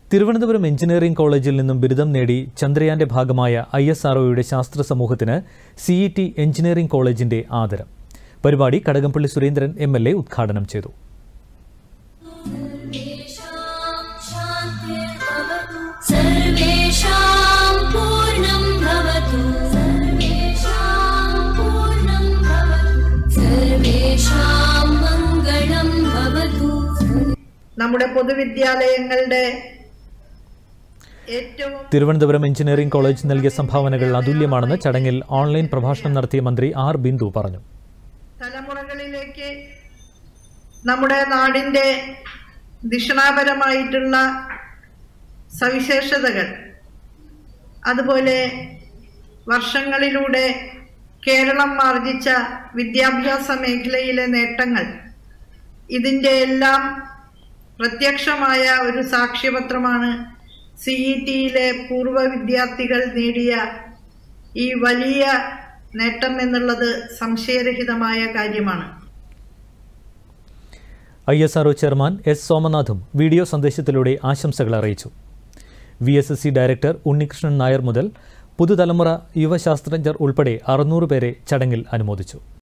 Thiruvananthapuram engineering കോളേജിൽ നിന്നും ബിരുദം നേടി ചന്ദ്രയാന്റെ ഭാഗമായ ഐ എസ് ആർഒയുടെ ശാസ്ത്ര സമൂഹത്തിന് സി ഇ ടി എഞ്ചിനീയറിംഗ് കോളേജിന്റെ ആദരം പരിപാടി Kadakampally Surendran M L A ഉദ്ഘാടനം ചെയ്തു सर्वेषां पूर्णं भवतु सर्वेषां पूर्णं भवतु सर्वेषां मङ्गलं भवतु നമ്മുടെ പൊതുവിദ്യാലയങ്ങളുടെ ഏറ്റവും തിരുവനന്തപുരം എഞ്ചിനീയറിംഗ് കോളേജ് നൽകിയ സംഭാവനകൾ അതുല്യമാണെന്ന് ചടങ്ങിൽ ഓൺലൈൻ പ്രഭാഷണം നടത്തിയ മന്ത്രി ആർ ബിന്ദു പറഞ്ഞു തലമുറകളിലേക്ക് നമ്മുടെ നാടിൻ്റെ ദിഷണാപരമായിട്ടുള്ള സവിശേഷതകൾ അതുപോലെ വർഷങ്ങളിലൂടെ കേരളം ആർജിച്ച വിദ്യാഭ്യാസ മേഖലയിലെ നേട്ടങ്ങൾ ഇതിൻ്റെ എല്ലാം പ്രത്യക്ഷമായ ഒരു സാക്ഷ്യപത്രമാണ് സി ഇ ടിയിലെ പൂർവ്വ വിദ്യാർത്ഥികൾ നേടിയ ഈ വലിയ നേട്ടം എന്നുള്ളത് സംശയരഹിതമായ കാര്യമാണ് I S R O chairman S സോമനാഥും വീഡിയോ സന്ദേശത്തിലൂടെ ആശംസകൾ അറിയിച്ചു V S S C director Unnikrishnan Nair മുതൽ പുതുതലമുറ യുവശാസ്ത്രജ്ഞർ ഉൾപ്പെടെ അറുന്നൂറ് പേരെ ചടങ്ങിൽ അനുമോദിച്ചു